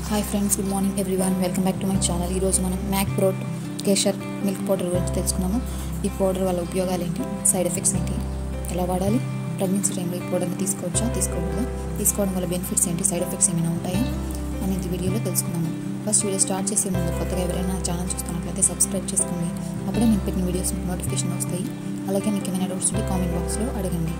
hi friends good morning everyone welcome back to my channel ఈరోజు మనం Macprot Kesar milk powder గురించి తెలుసుకున్నాము ఈ పౌడర్ వల్ల ఉపయోగాలు ఏంటి సైడ్ ఎఫెక్ట్స్ ఏంటి ఎలా వాడాలి ప్రెగ్నెన్సీ టైంలో ఈ పౌడర్ని తీసుకోవచ్చా తీసుకోకూడదా తీసుకోవడం వల్ల బెనిఫిట్స్ ఏంటి సైడ్ ఎఫెక్ట్స్ ఏమైనా ఉంటాయా అనేది వీడియోలో తెలుసుకుందాము ఫస్ట్ వీడియో స్టార్ట్ చేసే ముందు కొత్తగా ఎవరైనా నా ఛానల్ చూస్తున్నట్లయితే సబ్స్క్రైబ్ చేసుకోండి అప్పుడే నేను పెట్టిన వీడియోస్ నోటిఫికేషన్ వస్తాయి అలాగే మీకు ఏమైనా డౌట్స్ ఉంటే కామెంట్ బాక్స్లో అడగండి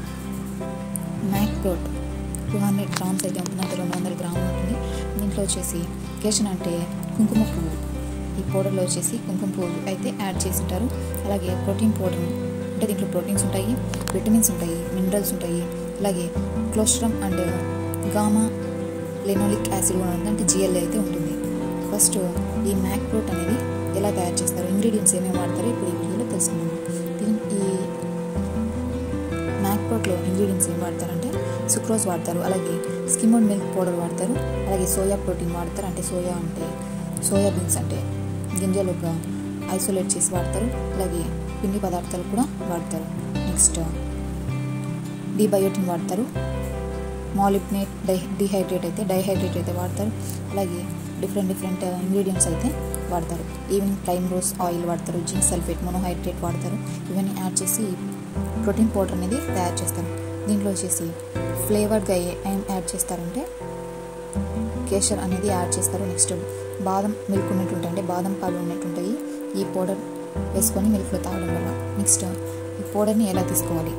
Macprot two hundred grams అయితే ఉంటుంది అంటే రెండు వందల గ్రాములు ఉంటుంది దీంట్లో వచ్చేసి కేషన్ అంటే కుంకుమ పువ్వు ఈ పౌడర్లో వచ్చేసి కుంకుమ పువ్వు అయితే యాడ్ చేసి ఉంటారు అలాగే ప్రోటీన్ పౌడర్ అంటే దీంట్లో ప్రోటీన్స్ ఉంటాయి విటమిన్స్ ఉంటాయి మినరల్స్ ఉంటాయి అలాగే colostrum and gamma linoleic acid కూడా ఉంది అంటే జిఎల్ అయితే ఉంటుంది ఫస్ట్ ఈ మ్యాక్ ప్రోట్ అనేది ఎలా తయారు చేస్తారు ఇంగ్రీడియంట్స్ ఏమేమి వాడతారో ఇప్పుడు ఈ వీడియోలో తెలుసుకున్నాము దీని ఈ మ్యాక్ ప్రోట్లో ఇంగ్రీడియంట్స్ ఏం వాడతారంటే సుక్రోజ్ వాడతారు అలాగే స్కిమోడ్ మిల్క్ పౌడర్ వాడతారు అలాగే సోయా ప్రోటీన్ వాడతారు అంటే సోయా అంటే సోయా బీన్స్ అంటే గింజలుగా ఐసోలేట్ చేసి వాడతారు అలాగే పిండి పదార్థాలు కూడా వాడతారు నెక్స్ట్ డీబయోటిన్ వాడతారు మాలిబ్నేట్ డై డిహైడ్రేట్ అయితే డైహైడ్రేట్ అయితే వాడతారు అలాగే డిఫరెంట్ డిఫరెంట్ ఇంగ్రీడియంట్స్ అయితే వాడతారు ఈవెన్ ప్రైమ్ రోస్ ఆయిల్ వాడతారు జింక్ సల్ఫేట్ మోనోహైడ్రేట్ వాడతారు ఇవన్నీ యాడ్ చేసి ప్రోటీన్ పౌడర్ అనేది తయారు చేస్తారు దీంట్లో వచ్చేసి ఫ్లేవర్డ్గా ఏం యాడ్ చేస్తారంటే కేసర్ అనేది యాడ్ చేస్తారు నెక్స్ట్ బాదం మిల్క్ ఉన్నట్టుంటాయి అంటే బాదం పాలు ఉన్నట్టుంటాయి ఈ పౌడర్ వేసుకొని మిల్క్లో తాగడం వల్ల నెక్స్ట్ ఈ పౌడర్ని ఎలా తీసుకోవాలి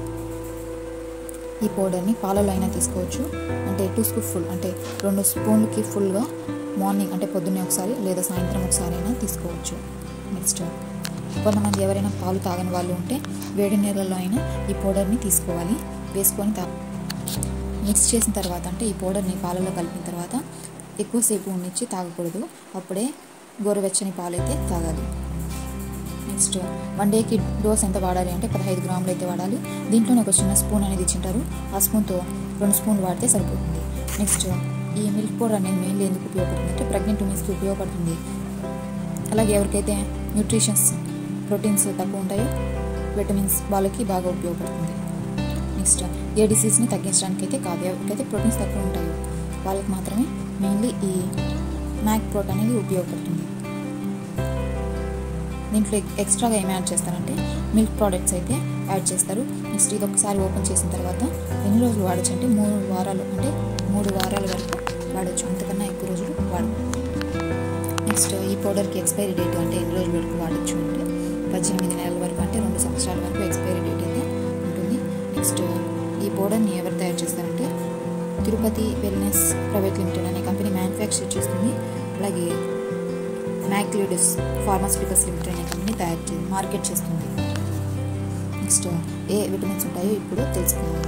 ఈ పౌడర్ని పాలలో అయినా తీసుకోవచ్చు అంటే టూ స్పూన్ ఫుల్ అంటే రెండు స్పూన్లకి ఫుల్గా మార్నింగ్ అంటే పొద్దున్నే ఒకసారి లేదా సాయంత్రం ఒకసారి అయినా తీసుకోవచ్చు నెక్స్ట్ కొంతమంది ఎవరైనా పాలు తాగని వాళ్ళు ఉంటే వేడి నీళ్ళలో అయినా ఈ పౌడర్ని తీసుకోవాలి వేసుకొని తా మిక్స్ చేసిన తర్వాత అంటే ఈ పౌడర్ని పాలలో కలిపిన తర్వాత ఎక్కువసేపు ఉండిచ్చి తాగకూడదు అప్పుడే గోరువెచ్చని పాలు అయితే తాగాలి నెక్స్ట్ వన్ డేకి డోస్ ఎంత వాడాలి అంటే పదహైదు గ్రాములు అయితే వాడాలి దీంట్లోనే ఒక చిన్న స్పూన్ అనేది ఇచ్చింటారు ఆ స్పూన్తో రెండు స్పూన్లు వాడితే సరిపోతుంది నెక్స్ట్ ఈ మిల్క్ పౌడర్ అనేది మెయిన్లీ ఎందుకు ఉపయోగపడుతుంది అంటే ప్రెగ్నెంట్ ఉమెన్స్కి ఉపయోగపడుతుంది అలాగే ఎవరికైతే న్యూట్రిషన్స్ ప్రోటీన్స్ తక్కువ ఉంటాయో విటమిన్స్ వాళ్ళకి బాగా ఉపయోగపడుతుంది నెక్స్ట్ ఏ డిసీజ్ని తగ్గించడానికి అయితే కాదు ఎవరికైతే ప్రోటీన్స్ తక్కువ ఉంటాయో వాళ్ళకి మాత్రమే మెయిన్లీ ఈ మ్యాక్ ప్రోట్ అనేది ఉపయోగపడుతుంది దీంట్లో ఎక్స్ట్రాగా ఏం యాడ్ చేస్తారంటే మిల్క్ ప్రోడక్ట్స్ అయితే యాడ్ చేస్తారు నెక్స్ట్ ఇది ఒకసారి ఓపెన్ చేసిన తర్వాత ఎన్ని రోజులు వాడచ్చు అంటే మూడు వారాలు అంటే మూడు వారాల వరకు వాడచ్చు అంతకన్నా ఎక్కువ రోజులు వాడకూడదు నెక్స్ట్ ఈ పౌడర్కి ఎక్స్పైరీ డేట్ అంటే ఎన్ని రోజుల వరకు వాడచ్చు అంటే పద్దెనిమిది నెలల వరకు అంటే రెండు సంవత్సరాల వరకు ఎక్స్పైరీ డేట్ అయితే ఉంటుంది నెక్స్ట్ ఈ పౌడర్ని ఎవరు తయారు చేస్తారంటే తిరుపతి వెల్నెస్ ప్రైవేట్ లిమిటెడ్ అనే కంపెనీ మ్యానుఫ్యాక్చర్ చేస్తుంది అలాగే మ్యాక్లిడస్ ఫార్మాస్యూటికల్స్ లిమిటెడ్ అనే కంపెనీ తయారు చే మార్కెట్ చేస్తుంది నెక్స్ట్ ఏ విటమిన్స్ ఉంటాయో ఇప్పుడు తెలుసుకుందాం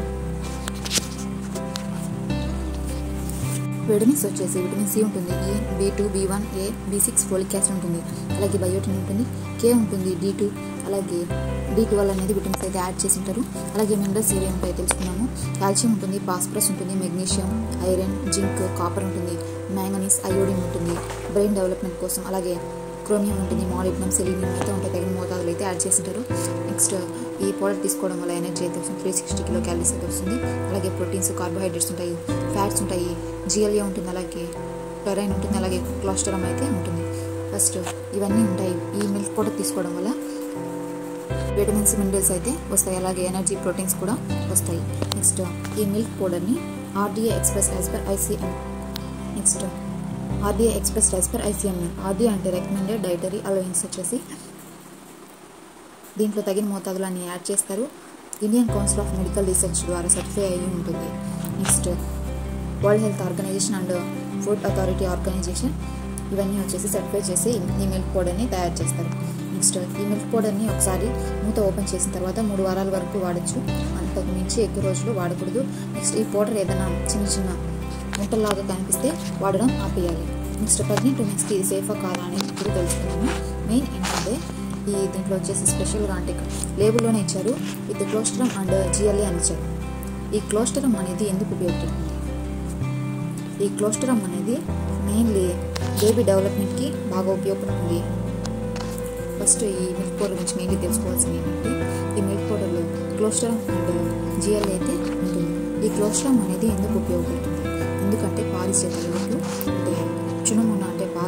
విటమిన్స్ వచ్చేసి విటమిన్ సి ఉంటుంది E B two B one A B six folic acid ఉంటుంది అలాగే బయోటిన్ ఉంటుంది కే ఉంటుంది డి టూ అలాగే డి ట్వెల్వ్ అనేది విటమిన్స్ అయితే యాడ్ చేసి ఉంటారు అలాగే మినరల్స్ ఏవి ఉంటాయో తెలుసుకున్నాము కాల్షియం ఉంటుంది ఫాస్ఫరస్ ఉంటుంది మెగ్నీషియం ఐరన్ జింక్ కాపర్ ఉంటుంది మ్యాంగనీస్ అయోడిన్ ఉంటుంది బ్రెయిన్ డెవలప్మెంట్ కోసం అలాగే క్రోమియం ఉంటుంది మాలిబ్నం సెలీనియం అయితే ఉంటాయి తగిన మోతాదులు అయితే యాడ్ చేసి ఉంటారు నెక్స్ట్ ఈ పౌడర్ తీసుకోవడం వల్ల ఎనర్జీ అయితే వస్తుంది త్రీ సిక్స్టీ కిలో క్యాలరీస్ అయితే వస్తుంది అలాగే ప్రోటీన్స్ కార్బోహైడ్రేట్స్ ఉంటాయి ఫ్యాట్స్ ఉంటాయి జిఎల్ఏ ఉంటుంది అలాగే టెరైన్ ఉంటుంది అలాగే క్లాస్టరమ్ అయితే ఉంటుంది ఫస్ట్ ఇవన్నీ ఉంటాయి ఈ మిల్క్ పౌడర్ తీసుకోవడం వల్ల విటమిన్స్ మినరల్స్ అయితే వస్తాయి అలాగే ఎనర్జీ ప్రోటీన్స్ కూడా వస్తాయి నెక్స్ట్ ఈ మిల్క్ పౌడర్ని RDA express as per ICM next RDA express as per ICMA RDA అంటే రికమెండెడ్ డైటరీ అలవెన్స్ వచ్చేసి దీంట్లో తగిన మోతాదులు అన్ని యాడ్ చేస్తారు Indian council of medical research ద్వారా సర్టిఫై అయ్యి ఉంటుంది next world health organization and food authority organization ఇవన్నీ వచ్చేసి సర్టిఫై చేసి ఈ మిల్క్ పౌడర్ని తయారు చేస్తారు నెక్స్ట్ ఈ మిల్క్ పౌడర్ని ఒకసారి మూత ఓపెన్ చేసిన తర్వాత మూడు వారాల వరకు వాడచ్చు అంతకు మించి ఎక్కువ రోజులు వాడకూడదు నెక్స్ట్ ఈ పౌడర్ ఏదైనా చిన్న చిన్న గుంటల్లాగా కనిపిస్తే వాడడం ఆపేయాలి నెక్స్ట్ ప్రెగ్నెంట్ ఉమెన్స్కి ఇది సేఫా కాదా అనేది ఇప్పుడు తెలుసుకున్నాము మెయిన్ ఏంటంటే ఈ దీంట్లో వచ్చేసి స్పెషల్గా అంటే లేబుల్లోనే ఇచ్చారు విత్ క్లోస్టరమ్ అండ్ జిఎల్ఏ అని ఇచ్చారు ఈ క్లోస్టరమ్ అనేది ఎందుకు ఉపయోగపడుతుంది ఈ క్లోస్టరమ్ అనేది మెయిన్లీ బేబీ డెవలప్మెంట్కి బాగా ఉపయోగపడుతుంది ఫస్ట్ ఈ మిల్క్ పౌడర్ గురించి మెయిన్లీ తెలుసుకోవాల్సింది ఏంటంటే ఈ మిల్క్ పౌడర్లో క్లోస్టరమ్ అండ్ జిఎల్ అయితే ఉంటుంది ఈ క్లోస్ట్రమ్ అనేది ఎందుకు ఉపయోగపడుతుంది ఎందుకంటే పాలిచ్చే తల్లులకు అంటే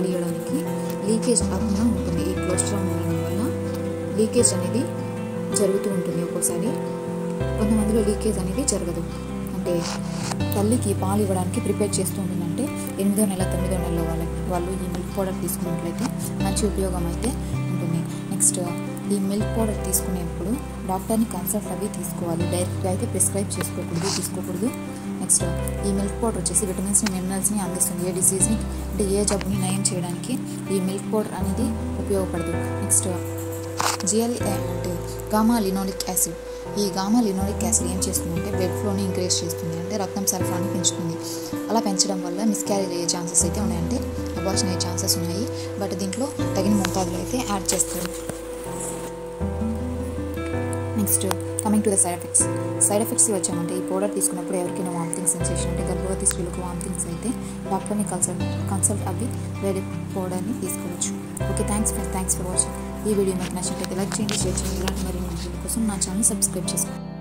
పాలు ఇవ్వడానికి లీకేజ్ కాకుండా ఉంటుంది ఈ క్లోస్ట్రామ్ ఉండడం వల్ల లీకేజ్ అనేది జరుగుతూ ఉంటుంది ఒక్కోసారి కొంతమందిలో లీకేజ్ అనేది జరగదు అంటే తల్లికి పాలు ఇవ్వడానికి ప్రిపేర్ చేస్తూ ఉంటుందంటే ఎనిమిదో నెల తొమ్మిదో నెలలో వాళ్ళ వాళ్ళు ఈ మిల్క్ పౌడర్ తీసుకున్నట్లయితే మంచి ఉపయోగం అయితే ఉంటుంది నెక్స్ట్ ఈ మిల్క్ పౌడర్ తీసుకునేప్పుడు డాక్టర్ని కన్సల్ట్ అవి తీసుకోవాలి డైరెక్ట్గా అయితే ప్రిస్క్రైబ్ చేసుకోకూడదు తీసుకోకూడదు నెక్స్ట్ ఈ మిల్క్ పౌడర్ వచ్చేసి విటమిన్స్ని మినరల్స్ని అందిస్తుంది ఏ డిసీజ్ని అంటే ఏ జబ్బుని నయం చేయడానికి ఈ మిల్క్ పౌడర్ అనేది ఉపయోగపడదు నెక్స్ట్ జిఎల్ అంటే గామా లినోలిక్ యాసిడ్ ఈ గామా లినోలిక్ యాసిడ్ ఏం చేస్తుందంటే బ్లడ్ ఫ్లోని ఇంక్రీజ్ చేస్తుంది అంటే రక్తం సరఫరాని పెంచుతుంది అలా పెంచడం వల్ల మిస్క్యారేజ్ అయ్యే ఛాన్సెస్ అయితే ఉన్నాయంటే అబార్షన్ అయ్యే ఛాన్సెస్ ఉన్నాయి బట్ దీంట్లో తగిన మోతాదులో అయితే యాడ్ చేస్తారు next coming to the side effects side effects వచ్చామంటే ఈ పౌడర్ తీసుకున్నప్పుడు ఎవరికైనా వామిటింగ్ సెన్సేషన్ అంటే గర్భవతి స్త్రీలకు వామిటింగ్స్ అయితే డాక్టర్ని కన్సల్ట్ కన్సల్ట్ అవి వేరే పౌడర్ని తీసుకోవచ్చు okay thanks for thanks for watching ఈ వీడియో మీకు నచ్చినట్లయితే లైక్ చేయండి షేర్ చేయండి ఇలాంటి మరిన్ని వీడియోల కోసం నా ఛానల్ సబ్స్క్రైబ్ చేసుకోండి